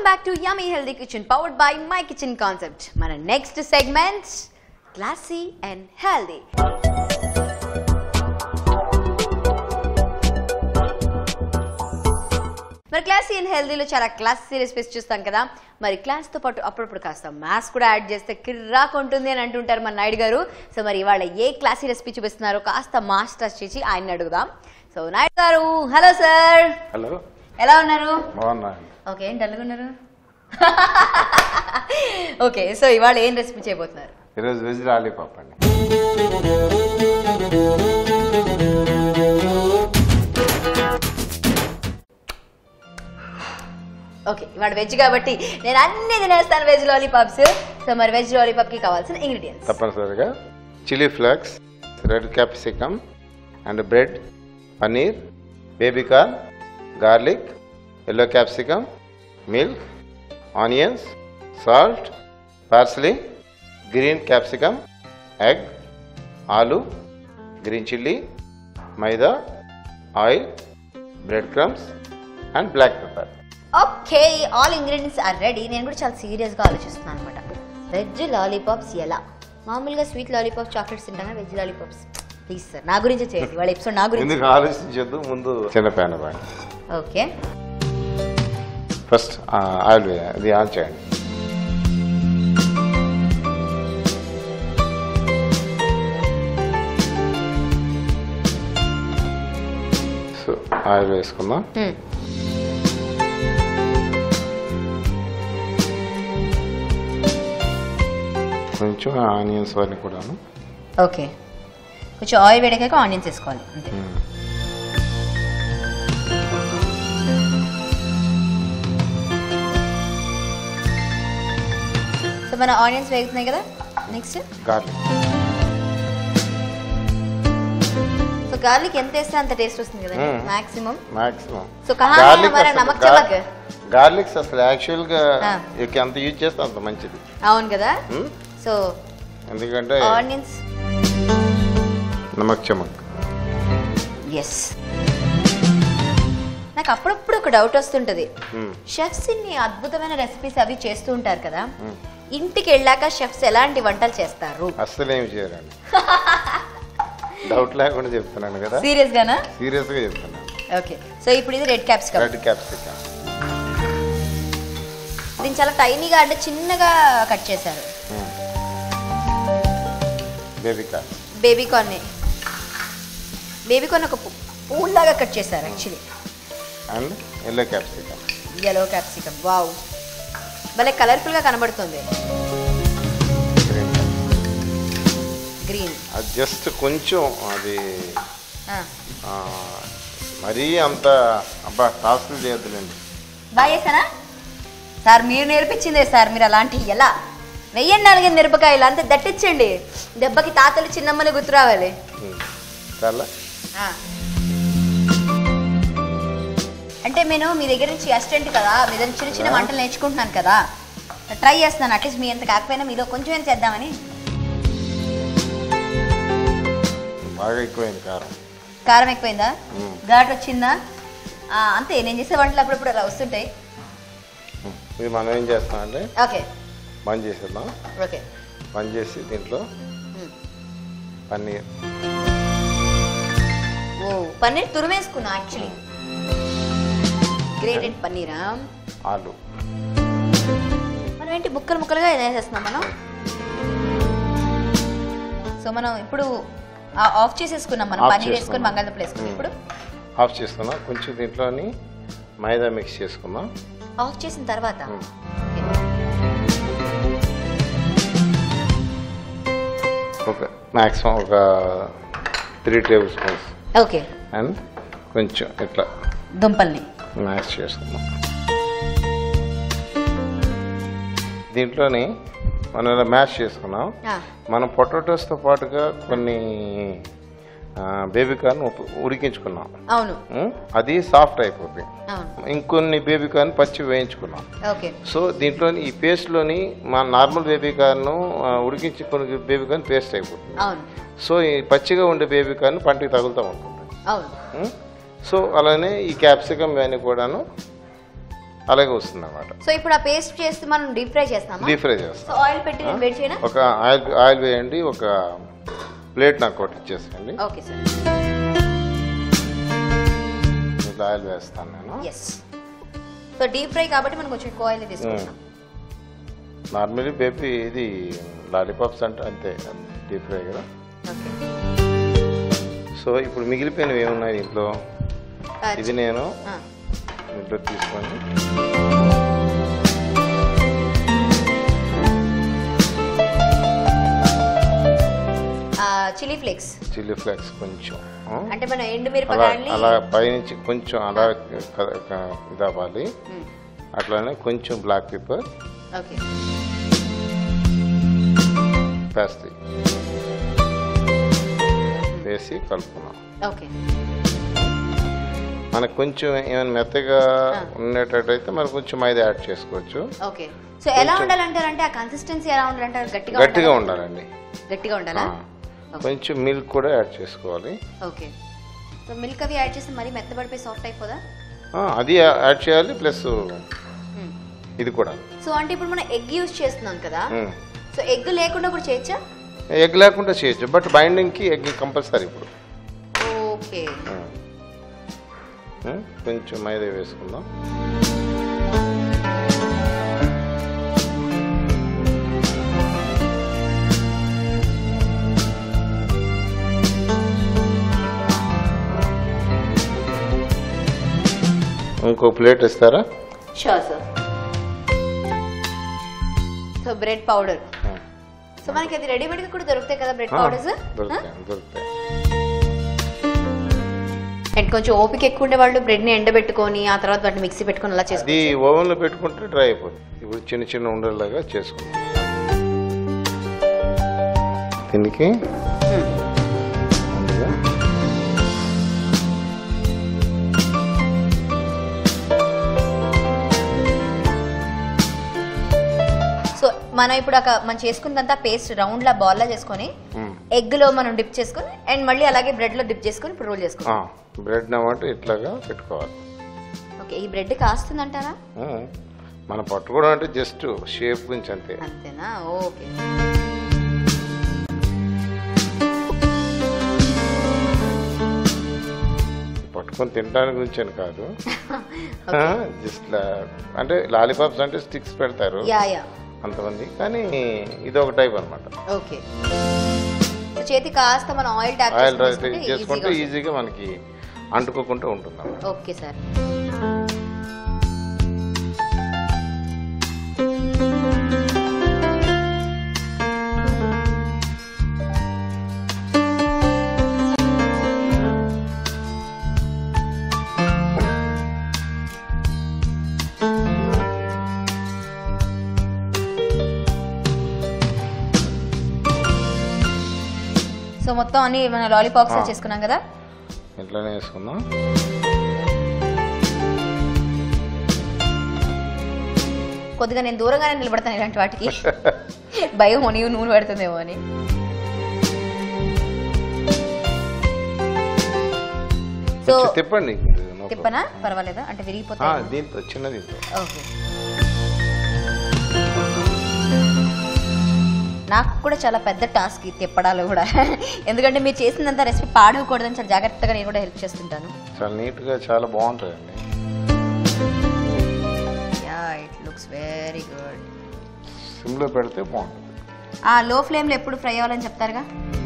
Welcome back to yummy healthy kitchen powered by my kitchen concept మన next segment classy and healthy మరి classy and హెల్దీలో చాలా classy recipes చూస్తాం కదా మరి క్లాస్తో పాటు అప్పుడప్పుడు కాస్త మ్యాథ్స్ కూడా యాడ్ చేస్తే కిర్రాక్ ఉంటుంది అని అంటుంటారు మన నాయుడు గారు సో మరి ఇవాళ ఏ క్లాసీ రెసిపీ చూపిస్తున్నారో కాస్త మాస్టర్స్ చేసి ఆయన అడుగుదాం సో నాయుడు గారు హలో సార్ హలో ఎలా ఉన్నారు బాగున్నా ఓకే ఏంటి అల్లుగున్నారు ఓకే సో ఇవాళ ఏం రెసిపీ చేయబోతున్నారు ఈరోజు వెజ్ లాలీపాప్ అండి ఓకే ఇవాళ వెజ్ కాబట్టి నేను అన్ని తినేస్తాను వెజ్ లాలీపాప్స్ సో మరి వెజ్ లాలీపాప్కి కావాల్సిన ఇంగ్రీడియంట్స్ తప్పనిసరిగా chilli flakes red capsicum and bread paneer baby corn garlic yellow capsicum milk onions salt parsley green capsicum egg ఆలు green chilli maida oil bread crumbs and black pepper okay all ingredients are ready నేను కూడా చాలా సీరియస్గా ఆలోచిస్తున్నాను అనమాట veg lollipops ఎలా మామూలుగా sweet lollipops chocolates తింటానా వెజ్ లాలీపాప్స్ ప్లీజ్ సార్ నా గురించి చేయండి వాళ్ళ ఎపిసోడ్ నా గురించి ఎందుకు ఆలోచించొద్దు ముందు చిన్న ప్యాన్ బాగా ఓకే ఫస్ట్ ఆయిల్ వేయాలి అది ఆన్ చేయండి సో ఆయిల్ వేసుకుందాం కొంచెం ఆనియన్స్ అన్ని కూడాను ఓకే కొంచెం ఆయిల్ వేడకాక ఆనియన్స్ వేసుకోవాలి అంతే సో మన ఆనియన్స్ వేగుతున్నాయి కదా నెక్స్ట్ గార్లిక్ సో గార్లిక్ ఎంత వేస్తే అంత టేస్ట్ వస్తుంది కదా Hmm. మాక్సిమం మాక్సిమం సో కహా హై హమారా నమక్ చమక్ గార్లిక్స్ అసలు యాక్చువల్ గా Ah. ఇక ఎంత యూజ్ చేస్తే అంత మంచిది అవును కదా Hmm? సో ఎందుకంటే ఆనియన్స్ నమక్ చమక్ ఎస్ నాకు అప్పుడప్పుడు ఒక డౌట్ వస్తుంటది Hmm. షెఫ్స్ ఇన్ని అద్భుతమైన రెసిపీస్ అవి చేస్తూ ఉంటారు కదా ఇంటికి వెళ్ళాక షెఫ్స్ ఎలాంటి వంటలు చేస్తారు అస్సలు ఏమి చేయరండి డౌట్ లేకుండా చెప్తున్నాను కదా సీరియస్ గానా సీరియస్ గా చెప్తున్నాను ఓకే సో ఇప్పుడు ఇది రెడ్ క్యాప్సికమ్ రెడ్ క్యాప్సికమ్ దీన్ని చాలా టైనీగా అంటే చిన్నగా కట్ చేశారు baby car baby corn baby corn ఒక పు- పూల్లాగా కట్ చేశారు actually and yellow capsicum yellow capsicum wow భలే కలర్ఫుల్గా కనబడుతుంది గ్రీన్ గ్రీన్ అది జస్ట్ కొంచెం అది ఆ, మరీ అంత అబ్బా టాస్క్ చేయొద్దులేండి బాగా చేశానా సార్ మీరు నేర్పించిందే సార్ మీరు అలాంటి ఎలా వెయ్యండి నాలుగైదు మిరపకాయలు అంతే దట్టించండి దెబ్బకి తాతలు చిన్నమ్మలు గుర్తు రావాలి ఉమ్. చాలా అంటే నేను మీ దగ్గర నుంచి అసిస్టెంట్ కదా మీ దగ్గర చిన్న చిన్న వంటలు నేర్చుకుంటున్నాను కదా ట్రై చేస్తున్నాను అట్లీస్ట్ మీ ఎంత కాకపోయినా మీలో కొంచెం ఏం చేద్దామని బాగా ఎక్కువైంది కారం కారం ఎక్కువైందా మ్మ్. ఘాట్ వచ్చిందా ఆ, అంతే నేను చేసే వంటలు అప్పుడప్పుడు అలా వస్తుంటాయి ఉమ్. ఇది మనం ఏం చేస్తాం అంటే ఓకే బంద్ చేసేద్దాం ఓకే బంద్ చేసి దీంట్లో మ్మ్. పన్నీర్ ఓ పన్నీర్ తురిమేసుకున్నా యాక్చువల్లీ గ్రేటెడ్ పన్నీరా ఆలు మనం ఏంటి ముక్కలు ముక్కలుగా వేసేస్తున్నాం మనం సో మనం ఇప్పుడు ఆ- ఆఫ్ చేసేసుకున్నాం మనం ఆఫ్ పన్నీర్ వేసుకొని చేసుకున్నాం. బంగాళదుంపలు వేసుకున్నాం మ్మ్. ఇప్పుడు ఆఫ్ చేసుకుందాం కొంచెం దీంట్లోని మైదా మిక్స్ చేసుకుందాం ఆఫ్ చేసిన తర్వాత మ్మ్. ఒక మ్యాక్సిమం ఒక three tablespoons okay and కొంచెం ఇట్లా దుంపల్ని మ్యాష్ చేసుకుందాం దీంట్లోని మనం ఇలా మ్యాష్ చేసుకున్నాం ఆ, మనం పొటాటోస్తో పాటుగా కొన్ని బేబీ కార్న్ ఉడికించుకున్నాం అవును ఉం? అది సాఫ్ట్ అయిపోతుంది అవును ఇంకొన్ని బేబీ కార్న్ పచ్చి వేయించుకున్నాం ఓకే సో దీంట్లోని ఈ పేస్ట్లోని మన నార్మల్ బేబీ కార్న్ ఉడికించుకున్న బేబీ కార్న్ పేస్ట్ అయిపోతుంది అవును సో ఈ పచ్చిగా ఉండే బేబీ కార్న్ పంటికి తగులుతూ ఉంటుంది అవును ఉం? సో అలానే ఈ క్యాప్సికమ్ ఇవన్నీ కూడాను అలాగే వస్తుంది అనమాట సో ఇప్పుడు ఆ పేస్ట్ చేస్తే మనం డీప్ ఫ్రై చేస్తామా డీప్ ఫ్రై చేస్తాం సో ఆయిల్ పెట్టి నేను వేడి చేయనా ఒక ఆయిల్ ఆయిల్ వేయండి ఒక ప్లేట్ నాకు ఒకటి ఇచ్చేసేయండి ఓకే సార్ ఇట్లా ఆయిల్ వేస్తాను నేను ఎస్ సో డీప్ ఫ్రై కాబట్టి మనం కొంచెం ఎక్కువ ఆయిల్ తీసుకుంటాం నార్మల్లీ బేబీ ఇది లాలీపాప్స్ అంటే అంతే డీప్ ఫ్రై కదా ఓకే సో ఇప్పుడు మిగిలిపోయినవి ఏమున్నాయి దీంట్లో ఇది నేను దీంట్లో తీసుకొని చిల్లీ ఫ్లేక్స్ చిల్లీ ఫ్లేక్స్ కొంచెం ఆ? అంటే మనం ఎండు అలా మిరపకాయల్ని అలా పైనుంచి కొంచెం అలా క- క- ఇది అవ్వాలి అట్లానే కొంచెం బ్లాక్ పెప్పర్ ఓకే పేస్ట్రీ వేసి కలుపుకున్నాం ఓకే మనకు కొంచెం ఏమైనా మెత్తగా ఉండేటట్టయితే మనం కొంచెం మైదా యాడ్ చేసుకోవచ్చు ఓకే సో ఎలా ఉండాలంటారంటే ఆ కన్సిస్టెన్సీ ఎలా ఉండాలంటారు గట్టిగా గట్టిగా ఉండాలా? ఉండాలండి గట్టిగా ఉండాలా ఆ. కొంచెం మిల్క్ కూడా యాడ్ చేసుకోవాలి ఓకే సో మిల్క్ అవి యాడ్ చేస్తే మరీ మెత్తబడిపోయి సాఫ్ట్ అయిపోదా ఆ, అది యాడ్ చేయాలి ప్లస్ ఇది కూడా సో అంటే ఇప్పుడు మనం ఎగ్ యూస్ చేస్తున్నాం కదా ఉమ్. సో ఎగ్ లేకుండా కూడా చేయొచ్చా ఎగ్ లేకుండా చేయొచ్చు బట్ బైండింగ్కి ఎగ్ కంపల్సరీ ఇప్పుడు ఓకే ఉమ్. ఉమ్, కొంచెం మైదా వేసుకుందాం ఇంకో ప్లేట్ ఇస్తారా sure sir so bread powder um. So మనకి అది రెడీమేడ్ గా కూడా దొరుకుతాయి కదా బ్రెడ్ ఆ, పౌడర్స్ దొరుకుతాయి దొరుకుతాయి అండ్ కొంచెం ఓపిక ఎక్కువ ఉండే వాళ్ళు బ్రెడ్ ని ఎండబెట్టుకొని ఆ తర్వాత వాటిని మిక్సీ పెట్టుకొని అలా చేసుకో అది ఓవెన్లో పెట్టుకుంటే డ్రై అయిపోతుంది ఇప్పుడు చిన్న చిన్న ఉండేలాగా చేసుకుందాం దీనికి ముందుగా సో మనం ఇప్పుడు ఒక మనం చేసుకున్నదంతా పేస్ట్ రౌండ్ లా బాల్ లా చేసుకొని మ్మ్. ఎగ్ లో మనం డిప్ చేసుకొని అండ్ మళ్ళీ అలాగే బ్రెడ్ లో డిప్ చేసుకొని ఇప్పుడు రోల్ చేసుకుంటాం ఆ, బ్రెడ్ నమాట ఇట్లాగా పెట్టుకోవాలి ఓకే ఈ బ్రెడ్ కాస్తుందంటారా మ్మ్. మనం పట్టుకోవడం అంటే జస్ట్ షేప్ గురించి అంతే అంతేనా ఓకే పట్టుకొని తినడానికి గురించి అని కాదు జస్ట్ అంటే లాలీపాప్స్ అంటే స్టిక్స్ పెడతారు యా యా అంతమంది కానీ ఇది ఒక టైప్ అనమాట ఓకే సో చేతి కాస్త మనం ఆయిల్ ట్యాప్ ఆయిల్ చేసుకుంటే చేసుకుంటే ఈజీగా ఈజీగా మనకి అంటుకోకుండా ఉంటుంది అన్నమాట ఓకే సార్ సో మొత్తం అన్ని మన లాలీపాప్స్ ఆ. చేసుకున్నాం కదా ఇట్లానే వేసుకుందాం కొద్దిగా నేను దూరంగానే నిలబడతాను ఇలాంటి వాటికి భయం నీవు నూనె పడుతుందేమో అని సో కొంచెం తిప్పండి No problem. తిప్పనా పర్వాలేదా అంటే ఆ, విరిగిపోతాయి దీంతో చిన్న దీంతో ఓకే నాకు కూడా చాలా పెద్ద టాస్క్ ఈ తిప్పడాలు కూడా ఎందుకంటే మీరు చేసినంత రెసిపీ పాడవకూడదని చాలా జాగ్రత్తగా నేను కూడా హెల్ప్ చేస్తుంటాను చాలా నీట్గా చాలా బాగుంటుందండి yeah it looks very good సిమ్లో పెడితే బాగుంటుంది ఆ లో ఫ్లేమ్లో ఎప్పుడు ఫ్రై అవ్వాలని చెప్తారుగా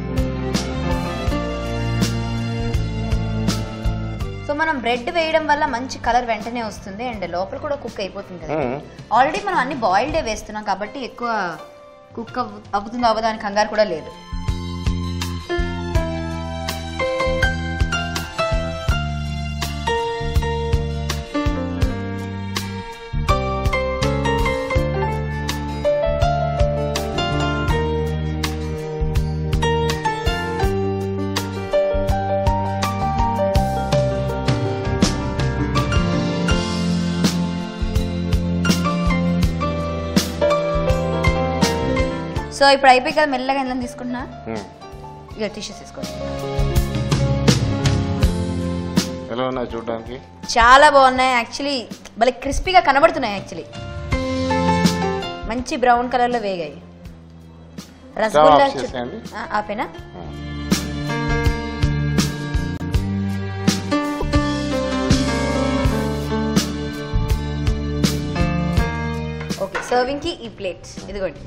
సో మనం బ్రెడ్ వేయడం వల్ల మంచి కలర్ వెంటనే వస్తుంది అండ్ లోపల కూడా కుక్ అయిపోతుంది కదా మ్మ్. ఆల్రెడీ మనం అన్ని బాయిల్డే వేస్తున్నాం కాబట్టి ఎక్కువ కుక్ అవుతుందో అవ్వదో అని కంగారు కూడా లేదు సో ఇప్పుడు అయిపోయి కదా మెల్లగా ఎందులో తీసుకుంటున్నా మ్మ్. ఇక టిష్యూస్ తీసుకోండి ఎలా ఉన్నాయి చూడడానికి చాలా బాగున్నాయి యాక్చువల్లీ భలే క్రిస్పీగా కనబడుతున్నాయి యాక్చువల్లీ మంచి బ్రౌన్ కలర్లో వేగాయి రసగుల్లా ఆఫ్ చు- చేసేయండి. ఆ, ఆపేనా ఓకే సర్వింగ్ కి ఈ ప్లేట్ ఇదిగోండి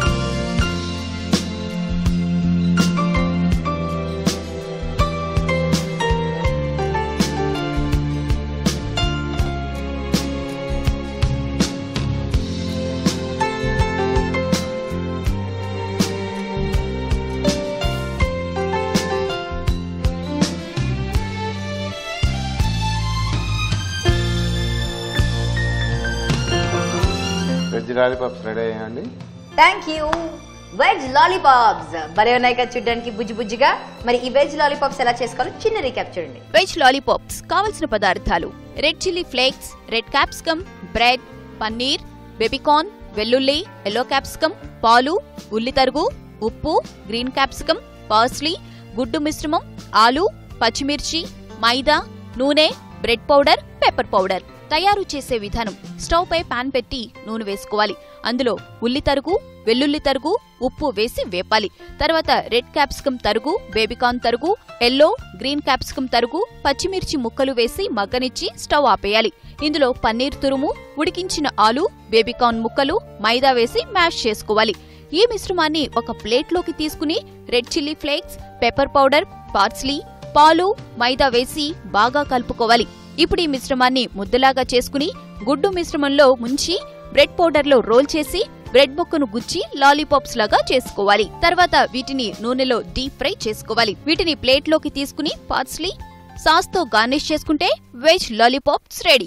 వెజ్ లాలీపాప్స్ రెడీ అయ్యండి థ్యాంక్ యూ వెజ్ లాలీపాప్స్ భలే ఉన్నాయి కదా చూడడానికి బుజ్జి బుజ్జిగా మరి ఈ వెజ్ లాలీపాప్స్ ఎలా చేసుకోవాలో చిన్న రీక్యాప్ చూడండి వెజ్ లాలీపాప్స్ కావలసిన పదార్థాలు red chilli flakes red capsicum bread paneer baby corn వెల్లుల్లి ఎల్లో క్యాప్సికమ్ పాలు ఉల్లి తరుగు ఉప్పు గ్రీన్ క్యాప్సికమ్ పార్స్లీ గుడ్డు మిశ్రమం ఆలు పచ్చిమిర్చి మైదా నూనె బ్రెడ్ పౌడర్ పెప్పర్ పౌడర్ తయారు చేసే విధానం స్టవ్ పై పాన్ పెట్టి నూనె వేసుకోవాలి అందులో ఉల్లి తరుగు వెల్లుల్లి తరుగు ఉప్పు వేసి వేపాలి తర్వాత రెడ్ క్యాప్సికం తరుగు బేబికార్న్ తరుగు ఎల్లో గ్రీన్ క్యాప్సికం తరుగు పచ్చిమిర్చి ముక్కలు వేసి మగ్గనిచ్చి స్టవ్ ఆపేయాలి ఇందులో పన్నీర్ తురుము ఉడికించిన ఆలు బేబికార్న్ ముక్కలు మైదా వేసి మ్యాష్ చేసుకోవాలి ఈ మిశ్రమాన్ని ఒక ప్లేట్లోకి తీసుకుని red chilli flakes pepper powder parsley పాలు మైదా వేసి బాగా కలుపుకోవాలి ఇప్పుడు ఈ మిశ్రమాన్ని ముద్దలాగా చేసుకుని గుడ్డు మిశ్రమంలో ముంచి బ్రెడ్ పౌడర్లో రోల్ చేసి బ్రెడ్ ముక్కను గుచ్చి లాలీపాప్స్ లాగా చేసుకోవాలి తర్వాత వీటిని నూనెలో డీప్ ఫ్రై చేసుకోవాలి వీటిని ప్లేట్లోకి తీసుకుని పార్స్లీ సాస్ తో గార్నిష్ చేసుకుంటే వెజ్ లాలీపాప్స్ రెడీ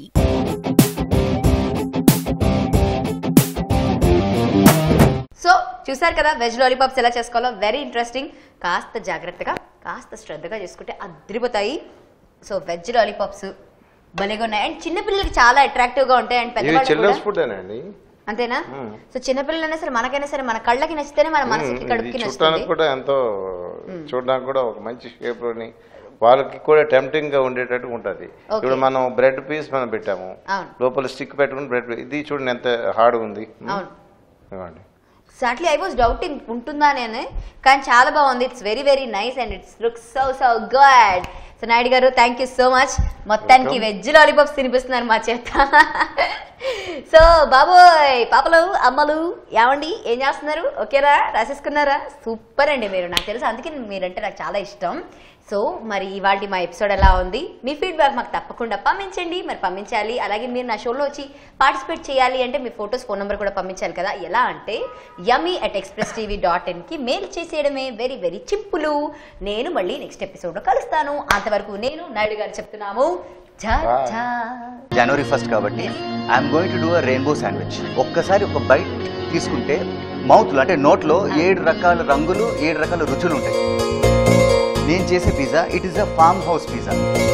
సో చూసారు కదా వెజ్ లాలీపాప్స్ ఎలా చేసుకోవాలో వెరీ ఇంట్రెస్టింగ్ కాస్త జాగ్రత్తగా కాస్త శ్రద్ధగా చేసుకుంటే అద్రిపోతాయి సో వెజ్ లాలీపాప్స్ భలేగా ఉన్నాయి అండ్ చిన్నపిల్లలకి చాలా అట్రాక్టివ్ గా ఉంటాయి అండ్ ఇది పెద్దవాళ్ళు చిల్డ్రన్స్ కూడా ఫుడ్ అండి అంతేనా మ్మ్. సో చిన్నపిల్లలైనా సరే మనకైనా సరే మన కళ్ళకి నచ్చితేనే మన మనసుకి కడుపుకి నచ్చుతుంది చూడడానికి కూడా ఎంతో చూడడానికి కూడా ఒక మంచి షేప్ లోని వాళ్ళకి కూడా టెంప్టింగ్ గా ఉండేటట్టు ఉంటది ఇప్పుడు మనం బ్రెడ్ పీస్ మనం పెట్టాము అవును లోపల స్టిక్ పెట్టుకుని బ్రెడ్ ఇది చూడండి ఎంత హార్డ్ ఉంది అవును ఇవ్వండి ఎగ్జాక్ట్లీ ఐ వాస్ డౌటింగ్ ఉంటుందా అని కానీ చాలా బాగుంది it's very very nice and it's look so so good so Naidu garu thank you so much మొత్తానికి Welcome. వెజ్ లాలీపాప్స్ తినిపిస్తున్నారు మా చేత సో బాబోయ్ పాపలు అమ్మలు ఏమండి ఏం చేస్తున్నారు ఓకేనా రాసేసుకున్నారా సూపర్ అండి మీరు నాకు తెలుసు అందుకే మీరంటే నాకు చాలా ఇష్టం సో మరి ఇవాళ మా ఎపిసోడ్ ఎలా ఉంది మీ ఫీడ్బ్యాక్ మాకు తప్పకుండా పంపించండి మరి పంపించాలి అలాగే మీరు నా షోలో వచ్చి పార్టిసిపేట్ చేయాలి అంటే మీ ఫొటోస్ ఫోన్ నెంబర్ కూడా పంపించాలి కదా ఎలా అంటే yummy at express TV dot ఇన్కి మెయిల్ చేసేయడమే వెరీ వెరీ చింపులు నేను మళ్ళీ నెక్స్ట్ ఎపిసోడ్లో కలుస్తాను అంతవరకు నేను నాయుడు గారు చెప్తున్నాము ఝా Bye. ఝా జనవరి ఫస్ట్ కాబట్టి I'm going to do a rainbow sandwich ఒక్కసారి ఒక బైట్ తీసుకుంటే మౌత్లో అంటే నోట్లో ఏడు రకాల రంగులు ఏడు రకాల రుచులు ఉంటాయి నేను చేసే pizza it is a farm house pizza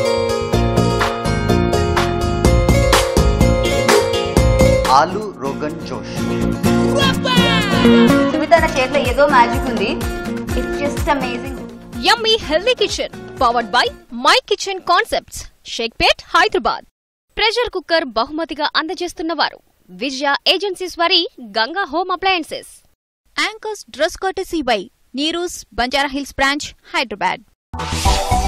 aloo rogan josh Sumitha నా చేతిలో ఏదో మ్యాజిక్ ఉంది it's just amazing yummy healthy kitchen powered by my kitchen concepts Shaikpet Hyderabad pressure cooker బహుమతిగా అందజేస్తున్న వారు విజయ ఏజెన్సీస్ వారి Ganga home appliances anchors dress courtesy by Neeru's Banjara Hills branch Hyderabad